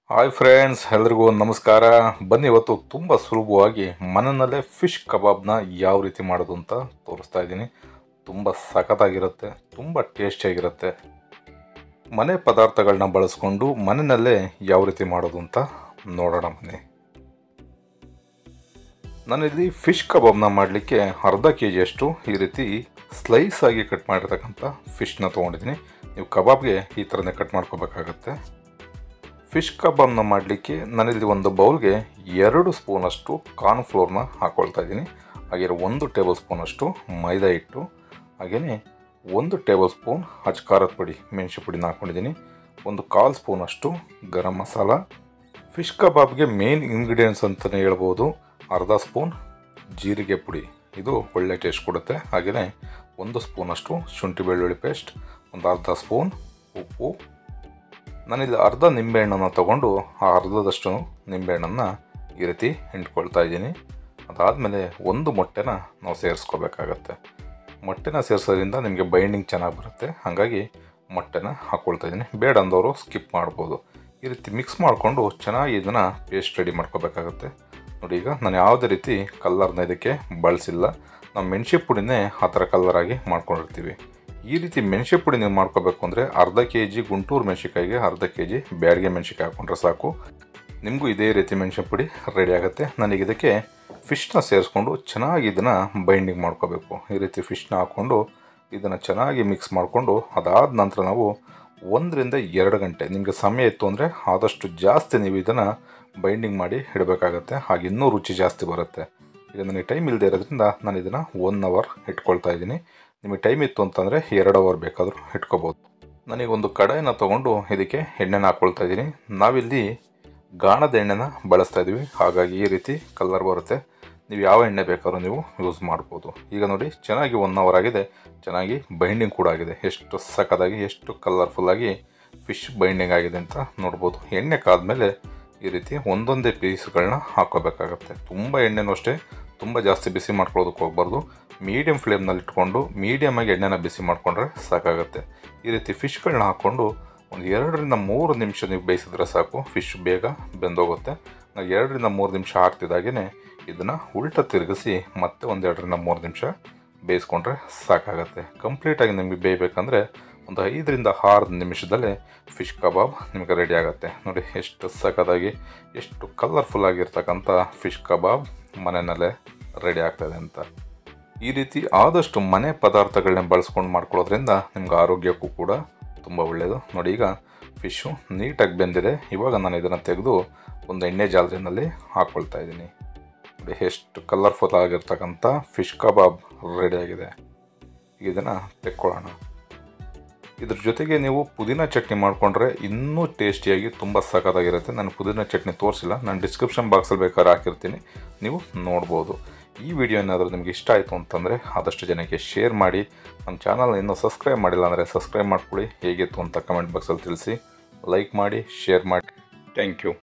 hi friends ಎಲ್ರಿಗೂ ನಮಸ್ಕಾರ ಬನ್ನಿ ಇವತ್ತು ತುಂಬ ಸುಲಭವಾಗಿ ಮನೆಯಲ್ಲೇ ಫಿಶ್ ಕಬಾಬ್ನ ಯಾವ ರೀತಿ ಮಾಡೋದು ಅಂತ ತೋರಿಸ್ತಾ ಇದ್ದೀನಿ ತುಂಬ ಸಖತ್ತಾಗಿರುತ್ತೆ ತುಂಬ ಟೇಸ್ಟಿಯಾಗಿರುತ್ತೆ ಮನೆ ಪದಾರ್ಥಗಳನ್ನ ಬಳಸ್ಕೊಂಡು ಮನೆಯಲ್ಲೇ ಯಾವ ರೀತಿ ಮಾಡೋದು ಅಂತ ನೋಡೋಣ ಬನ್ನಿ ನಾನಿಲ್ಲಿ ಫಿಶ್ ಕಬಾಬ್ನ ಮಾಡಲಿಕ್ಕೆ ಅರ್ಧ ಕೆ ಜಿಯಷ್ಟು ಈ ರೀತಿ ಸ್ಲೈಸ್ ಆಗಿ ಕಟ್ ಮಾಡಿರ್ತಕ್ಕಂಥ ಫಿಶ್ನ ತೊಗೊಂಡಿದ್ದೀನಿ ನೀವು ಕಬಾಬ್ಗೆ ಈ ಥರನೇ ಕಟ್ ಮಾಡ್ಕೋಬೇಕಾಗತ್ತೆ ಫಿಶ್ ಕಬಾಬ್ನ ಮಾಡಲಿಕ್ಕೆ ನಾನಿಲ್ಲಿ ಒಂದು ಬೌಲ್ಗೆ ಎರಡು ಸ್ಪೂನಷ್ಟು ಕಾರ್ನ್ಫ್ಲೋರ್ನ ಹಾಕ್ಕೊಳ್ತಾ ಇದ್ದೀನಿ ಹಾಗೆ ಒಂದು ಟೇಬಲ್ ಸ್ಪೂನಷ್ಟು ಮೈದಾ ಹಿಟ್ಟು ಹಾಗೆಯೇ ಒಂದು ಟೇಬಲ್ ಸ್ಪೂನ್ ಹಚ್ ಖಾರದ ಪುಡಿ ಮೆಣಸು ಪುಡಿನ ಹಾಕ್ಕೊಂಡಿದ್ದೀನಿ ಒಂದು ಕಾಲು ಸ್ಪೂನಷ್ಟು ಗರಂ ಮಸಾಲ ಫಿಶ್ ಕಬಾಬ್ಗೆ ಮೇನ್ ಇಂಗ್ರೀಡಿಯೆಂಟ್ಸ್ ಅಂತಲೇ ಹೇಳ್ಬೋದು ಅರ್ಧ ಸ್ಪೂನ್ ಜೀರಿಗೆ ಪುಡಿ ಇದು ಒಳ್ಳೆ ಟೇಸ್ಟ್ ಕೊಡುತ್ತೆ ಹಾಗೆಯೇ ಒಂದು ಸ್ಪೂನಷ್ಟು ಶುಂಠಿ ಬೆಳ್ಳುಳ್ಳಿ ಪೇಸ್ಟ್ ಒಂದು ಅರ್ಧ ಸ್ಪೂನ್ ಉಪ್ಪು ನಾನಿಲ್ಲಿ ಅರ್ಧ ನಿಂಬೆಹಣ್ಣನ್ನು ತಗೊಂಡು ಆ ಅರ್ಧದಷ್ಟು ನಿಂಬೆಹಣ್ಣನ್ನು ಈ ರೀತಿ ಹಿಂಡ್ಕೊಳ್ತಾ ಇದ್ದೀನಿ ಅದಾದಮೇಲೆ ಒಂದು ಮೊಟ್ಟೆನ ನಾವು ಸೇರಿಸ್ಕೋಬೇಕಾಗತ್ತೆ ಮೊಟ್ಟೆನ ಸೇರಿಸೋದ್ರಿಂದ ನಿಮಗೆ ಬೈಂಡಿಂಗ್ ಚೆನ್ನಾಗಿ ಬರುತ್ತೆ ಹಾಗಾಗಿ ಮೊಟ್ಟೆನ ಹಾಕ್ಕೊಳ್ತಾ ಇದ್ದೀನಿ ಬೇಡ ಅಂದವರು ಸ್ಕಿಪ್ ಮಾಡ್ಬೋದು ಈ ರೀತಿ ಮಿಕ್ಸ್ ಮಾಡಿಕೊಂಡು ಚೆನ್ನಾಗಿ ಇದನ್ನು ಪೇಸ್ಟ್ ರೆಡಿ ಮಾಡ್ಕೋಬೇಕಾಗತ್ತೆ ನೋಡಿ ಈಗ ನಾನು ಯಾವುದೇ ರೀತಿ ಕಲ್ಲರ್ನ ಇದಕ್ಕೆ ಬಳಸಿಲ್ಲ ನಾವು ಮೆಣಸೆ ಪುಡಿನೇ ಆ ಥರ ಕಲ್ಲರಾಗಿ ಮಾಡ್ಕೊಂಡಿರ್ತೀವಿ ಈ ರೀತಿ ಮೆಣಸೆ ಪುಡಿ ನೀವು ಮಾಡ್ಕೋಬೇಕು ಅಂದರೆ ಅರ್ಧ ಕೆ ಜಿ ಗುಂಟೂರು ಮೆಣಸಿಕಾಯಿಗೆ ಅರ್ಧ ಕೆ ಜಿ ಬ್ಯಾಡಿಗೆ ಮೆಣಸಿಕಾಯಿ ಹಾಕ್ಕೊಂಡ್ರೆ ಸಾಕು ನಿಮಗೂ ಇದೇ ರೀತಿ ಮೆಣಸೆ ಪುಡಿ ರೆಡಿ ಆಗುತ್ತೆ ನನಗೆ ಇದಕ್ಕೆ ಫಿಶ್ನ ಸೇರಿಸ್ಕೊಂಡು ಚೆನ್ನಾಗಿ ಇದನ್ನು ಬೈಂಡಿಂಗ್ ಮಾಡ್ಕೋಬೇಕು ಈ ರೀತಿ ಫಿಶ್ನ ಹಾಕ್ಕೊಂಡು ಇದನ್ನು ಚೆನ್ನಾಗಿ ಮಿಕ್ಸ್ ಮಾಡಿಕೊಂಡು ಅದಾದ ನಂತರ ನಾವು ಒಂದರಿಂದ ಎರಡು ಗಂಟೆ ನಿಮಗೆ ಸಮಯ ಇತ್ತು ಅಂದರೆ ಆದಷ್ಟು ಜಾಸ್ತಿ ನೀವು ಇದನ್ನು ಬೈಂಡಿಂಗ್ ಮಾಡಿ ಇಡಬೇಕಾಗತ್ತೆ ಹಾಗೆ ಇನ್ನೂ ರುಚಿ ಜಾಸ್ತಿ ಬರುತ್ತೆ ಈಗ ನನಗೆ ಟೈಮ್ ಇಲ್ಲದೆ ಇರೋದ್ರಿಂದ ನಾನು ಇದನ್ನು ಒನ್ ಅವರ್ ಇಟ್ಕೊಳ್ತಾ ಇದ್ದೀನಿ ನಿಮಗೆ ಟೈಮ್ ಇತ್ತು ಅಂತಂದರೆ ಎರಡು ಅವರ್ ಬೇಕಾದರೂ ಇಟ್ಕೋಬೋದು ನನಗೆ ಒಂದು ಕಡಾಯಿನ ತೊಗೊಂಡು ಇದಕ್ಕೆ ಎಣ್ಣೆನ ಹಾಕ್ಕೊಳ್ತಾ ಇದ್ದೀನಿ ನಾವಿಲ್ಲಿ ಗಾಣದ ಎಣ್ಣೆನ ಬಳಸ್ತಾ ಇದ್ದೀವಿ ಹಾಗಾಗಿ ಈ ರೀತಿ ಕಲರ್ ಬರುತ್ತೆ ನೀವು ಯಾವ ಎಣ್ಣೆ ಬೇಕಾದ್ರೂ ನೀವು ಯೂಸ್ ಮಾಡ್ಬೋದು ಈಗ ನೋಡಿ ಚೆನ್ನಾಗಿ ಒನ್ ಅವರ್ ಆಗಿದೆ ಚೆನ್ನಾಗಿ ಬೈಂಡಿಂಗ್ ಕೂಡ ಆಗಿದೆ ಎಷ್ಟು ಸಖತ್ತಾಗಿ ಎಷ್ಟು ಕಲರ್ಫುಲ್ಲಾಗಿ ಫಿಶ್ ಬೈಂಡಿಂಗ್ ಆಗಿದೆ ಅಂತ ನೋಡ್ಬೋದು ಎಣ್ಣೆ ಕಾದ್ಮೇಲೆ ಈ ರೀತಿ ಒಂದೊಂದೇ ಪೀಸ್ಗಳನ್ನ ಹಾಕೋಬೇಕಾಗತ್ತೆ ತುಂಬ ಎಣ್ಣೆನೂ ಅಷ್ಟೇ ತುಂಬ ಜಾಸ್ತಿ ಬಿಸಿ ಮಾಡ್ಕೊಳ್ಳೋದಕ್ಕೆ ಹೋಗ್ಬಾರ್ದು ಮೀಡಿಯಮ್ ಫ್ಲೇಮ್ನಲ್ಲಿ ಇಟ್ಕೊಂಡು ಮೀಡಿಯಮಾಗಿ ಎಣ್ಣೆನ ಬಿಸಿ ಮಾಡಿಕೊಂಡ್ರೆ ಸಾಕಾಗುತ್ತೆ ಈ ರೀತಿ ಫಿಶ್ಗಳನ್ನ ಹಾಕ್ಕೊಂಡು ಒಂದು ಎರಡರಿಂದ ಮೂರು ನಿಮಿಷ ನೀವು ಬೇಯಿಸಿದ್ರೆ ಸಾಕು ಫಿಶ್ ಬೇಗ ಬೆಂದೋಗುತ್ತೆ ನಾವು ಎರಡರಿಂದ ಮೂರು ನಿಮಿಷ ಹಾಕ್ತಿದ್ದಾಗೇ ಇದನ್ನು ಉಲ್ಟ ತಿರುಗಿಸಿ ಮತ್ತೆ ಒಂದು ಎರಡರಿಂದ ಮೂರು ನಿಮಿಷ ಬೇಯಿಸ್ಕೊಂಡ್ರೆ ಸಾಕಾಗುತ್ತೆ ಕಂಪ್ಲೀಟಾಗಿ ನಿಮಗೆ ಬೇಯಬೇಕಂದ್ರೆ ಒಂದು ಐದರಿಂದ ಆರು ನಿಮಿಷದಲ್ಲೇ ಫಿಶ್ ಕಬಾಬ್ ನಿಮಗೆ ರೆಡಿ ಆಗುತ್ತೆ ನೋಡಿ ಎಷ್ಟು ಸಖತ್ತಾಗಿ ಎಷ್ಟು ಕಲರ್ಫುಲ್ ಆಗಿರ್ತಕ್ಕಂಥ ಫಿಶ್ ಕಬಾಬ್ ಮನೆಯಲ್ಲೇ ರೆಡಿ ಆಗ್ತಾಯಿದೆ ಅಂತ ಈ ರೀತಿ ಆದಷ್ಟು ಮನೆ ಪದಾರ್ಥಗಳನ್ನ ಬಳಸ್ಕೊಂಡು ಮಾಡ್ಕೊಳ್ಳೋದ್ರಿಂದ ನಿಮ್ಗೆ ಆರೋಗ್ಯಕ್ಕೂ ಕೂಡ ತುಂಬ ಒಳ್ಳೆಯದು ನೋಡಿ ಈಗ ಫಿಶ್ಶು ನೀಟಾಗಿ ಬೆಂದಿದೆ ಇವಾಗ ನಾನು ಇದನ್ನು ತೆಗೆದು ಒಂದು ಎಣ್ಣೆ ಜಾಲರಿನಲ್ಲಿ ಹಾಕ್ಕೊಳ್ತಾ ಇದ್ದೀನಿ ನೋಡಿ ಎಷ್ಟು ಕಲರ್ಫುಲ್ ಆಗಿರ್ತಕ್ಕಂಥ ಫಿಶ್ ಕಬಾಬ್ ರೆಡಿಯಾಗಿದೆ ಈಗ ಇದನ್ನು ತೆಕ್ಕೊಳ್ಳೋಣ ಇದ್ರ ಜೊತೆಗೆ ನೀವು ಪುದೀನ ಚಟ್ನಿ ಮಾಡಿಕೊಂಡ್ರೆ ಇನ್ನೂ ಟೇಸ್ಟಿಯಾಗಿ ತುಂಬ ಸಖತ್ತಾಗಿರುತ್ತೆ ನಾನು ಪುದೀನ ಚಟ್ನಿ ತೋರಿಸಿಲ್ಲ ನಾನು ಡಿಸ್ಕ್ರಿಪ್ಷನ್ ಬಾಕ್ಸಲ್ಲಿ ಬೇಕಾದ್ರೆ ಹಾಕಿರ್ತೀನಿ ನೀವು ನೋಡ್ಬೋದು ಈ ವಿಡಿಯೋ ಏನಾದರೂ ನಿಮಗೆ ಇಷ್ಟ ಆಯಿತು ಅಂತಂದರೆ ಆದಷ್ಟು ಜನಕ್ಕೆ ಶೇರ್ ಮಾಡಿ ನಮ್ಮ ಚಾನಲ್ನ ಇನ್ನೂ ಸಬ್ಸ್ಕ್ರೈಬ್ ಮಾಡಿಲ್ಲ ಅಂದರೆ ಸಬ್ಸ್ಕ್ರೈಬ್ ಮಾಡ್ಕೊಳ್ಳಿ ಹೇಗಿತ್ತು ಅಂತ ಕಮೆಂಟ್ ಬಾಕ್ಸಲ್ಲಿ ತಿಳಿಸಿ ಲೈಕ್ ಮಾಡಿ ಶೇರ್ ಮಾಡಿ ಥ್ಯಾಂಕ್ ಯು